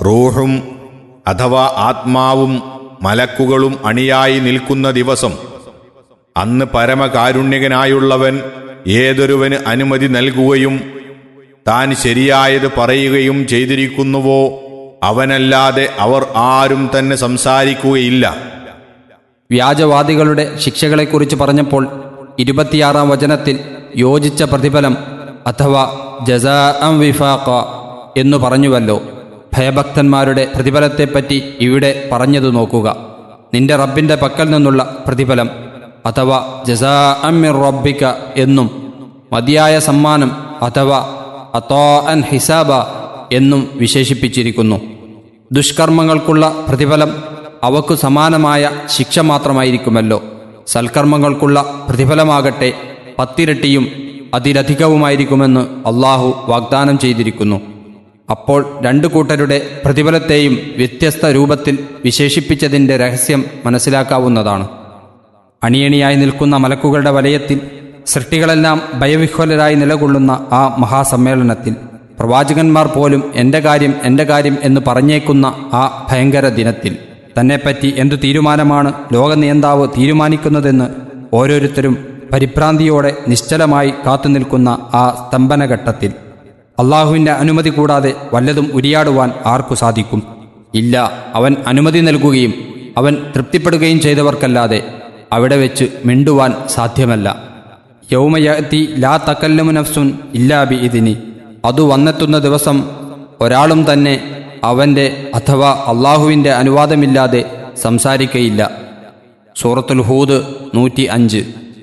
റൂഹും അഥവാ ആത്മാവും മലക്കുകളും അണിയായി നിൽക്കുന്ന ദിവസം അന്ന് പരമകാരുണ്യകനായുള്ളവൻ ഏതൊരുവന് അനുമതി നൽകുകയും താൻ ശരിയായത് പറയുകയും ചെയ്തിരിക്കുന്നുവോ അവനല്ലാതെ അവർ ആരും തന്നെ സംസാരിക്കുകയില്ല വ്യാജവാദികളുടെ ശിക്ഷകളെക്കുറിച്ച് പറഞ്ഞപ്പോൾ ഇരുപത്തിയാറാം വചനത്തിൽ യോജിച്ച പ്രതിഫലം അഥവാ ജസാ അം വിഫാഖ എന്നു പറഞ്ഞുവല്ലോ ഭയഭക്തന്മാരുടെ പ്രതിഫലത്തെപ്പറ്റി ഇവിടെ പറഞ്ഞതു നോക്കുക നിന്റെ റബ്ബിന്റെ പക്കൽ നിന്നുള്ള പ്രതിഫലം അഥവാ ജസാ അമ്മിർ റബ്ബിക എന്നും മതിയായ സമ്മാനം അഥവാ അത്തോ അൻ ഹിസാബ എന്നും വിശേഷിപ്പിച്ചിരിക്കുന്നു ദുഷ്കർമ്മങ്ങൾക്കുള്ള പ്രതിഫലം അവക്കു സമാനമായ ശിക്ഷ മാത്രമായിരിക്കുമല്ലോ സൽക്കർമ്മങ്ങൾക്കുള്ള പ്രതിഫലമാകട്ടെ പത്തിരട്ടിയും അതിലധികവുമായിരിക്കുമെന്ന് അള്ളാഹു വാഗ്ദാനം ചെയ്തിരിക്കുന്നു അപ്പോൾ രണ്ടു കൂട്ടരുടെ പ്രതിഫലത്തെയും വ്യത്യസ്ത രൂപത്തിൽ വിശേഷിപ്പിച്ചതിൻ്റെ രഹസ്യം മനസ്സിലാക്കാവുന്നതാണ് അണിയണിയായി നിൽക്കുന്ന മലക്കുകളുടെ വലയത്തിൽ സൃഷ്ടികളെല്ലാം ഭയവിഹ്വലരായി നിലകൊള്ളുന്ന ആ മഹാസമ്മേളനത്തിൽ പ്രവാചകന്മാർ പോലും എൻ്റെ കാര്യം എൻ്റെ കാര്യം എന്ന് പറഞ്ഞേക്കുന്ന ആ ഭയങ്കര ദിനത്തിൽ തന്നെപ്പറ്റി എന്തു തീരുമാനമാണ് ലോകനിയന്താവ് തീരുമാനിക്കുന്നതെന്ന് ഓരോരുത്തരും പരിഭ്രാന്തിയോടെ നിശ്ചലമായി കാത്തുനിൽക്കുന്ന ആ സ്തംഭനഘട്ടത്തിൽ അള്ളാഹുവിൻ്റെ അനുമതി കൂടാതെ വല്ലതും ഉരിയാടുവാൻ ആർക്കു സാധിക്കും ഇല്ല അവൻ അനുമതി നൽകുകയും അവൻ തൃപ്തിപ്പെടുകയും ചെയ്തവർക്കല്ലാതെ അവിടെ വെച്ച് മിണ്ടുവാൻ സാധ്യമല്ല യൗമയത്തി ലാ തക്കല്ലമു നഫ്സുൻ ഇല്ലാ ബി ഇതിനി അതു വന്നെത്തുന്ന ദിവസം ഒരാളും തന്നെ അവൻ്റെ അഥവാ അള്ളാഹുവിൻ്റെ അനുവാദമില്ലാതെ സംസാരിക്കയില്ല സൂറത്തുൽ ഹൂദ് നൂറ്റി അഞ്ച്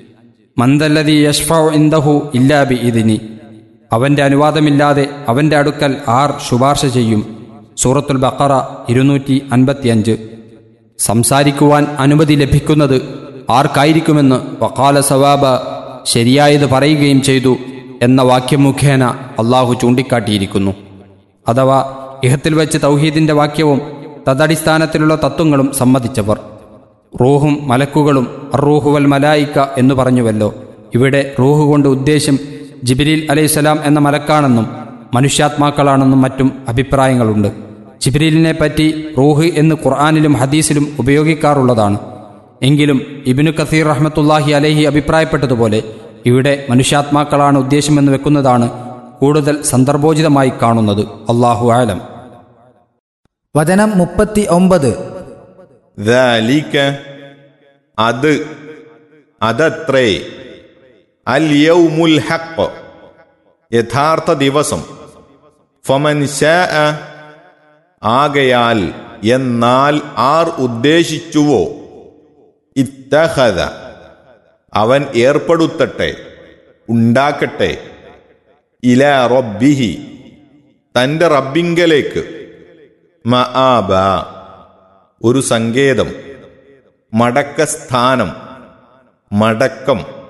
മന്ദല്ലതി യഷ്ഫ ഇന്ദഹു ഇല്ലാ ബി ഇതിനി അവൻ്റെ അനുവാദമില്ലാതെ അവൻ്റെ അടുക്കൽ ആർ ശുപാർശ ചെയ്യും സൂറത്തുൽ ബക്കറ ഇരുന്നൂറ്റി അൻപത്തിയഞ്ച് സംസാരിക്കുവാൻ അനുമതി ലഭിക്കുന്നത് ആർക്കായിരിക്കുമെന്ന് വക്കാല സവാബ ശരിയായത് പറയുകയും ചെയ്തു എന്ന വാക്യം മുഖേന അള്ളാഹു ചൂണ്ടിക്കാട്ടിയിരിക്കുന്നു അഥവാ ഇഹത്തിൽ വെച്ച് തൗഹീദിന്റെ വാക്യവും തദടിസ്ഥാനത്തിലുള്ള തത്വങ്ങളും സമ്മതിച്ചവർ റൂഹും മലക്കുകളും അറൂഹുവൽ മലായിക്ക എന്ന് പറഞ്ഞുവല്ലോ ഇവിടെ റൂഹ് കൊണ്ട് ഉദ്ദേശം ജിബിരിൽ അലൈഹിസ്സലാം എന്ന മലക്കാണെന്നും മനുഷ്യാത്മാക്കളാണെന്നും മറ്റും അഭിപ്രായങ്ങളുണ്ട് ജിബ്രീലിനെ പറ്റി റൂഹ് എന്ന് ഖുർആാനിലും ഹദീസിലും ഉപയോഗിക്കാറുള്ളതാണ് എങ്കിലും ഇബിനു കസീർ റഹ്മത്തുല്ലാഹി അലഹി അഭിപ്രായപ്പെട്ടതുപോലെ ഇവിടെ മനുഷ്യാത്മാക്കളാണ് ഉദ്ദേശമെന്ന് വെക്കുന്നതാണ് കൂടുതൽ സന്ദർഭോചിതമായി കാണുന്നത് അള്ളാഹു ആലം വചനം മുപ്പത്തി ഒമ്പത് ذلك അത് അതത്രേ അൽ യൗമുൽ ഹഖ് യഥാർത്ഥ ദിവസം ഫമൻ ശാഅ ആകയാൽ എന്നാൽ ആർ ഉദ്ദേശിച്ചുവോ ഇത്തഹദ അവൻ ഏർപ്പെടുത്തട്ടെ ഉണ്ടാക്കട്ടെ ഇല റബ്ബിഹി തന്റെ റബ്ബിങ്കലേക്ക് മആബ ഒരു സങ്കേതം മടക്കസ്ഥാനം മടക്കം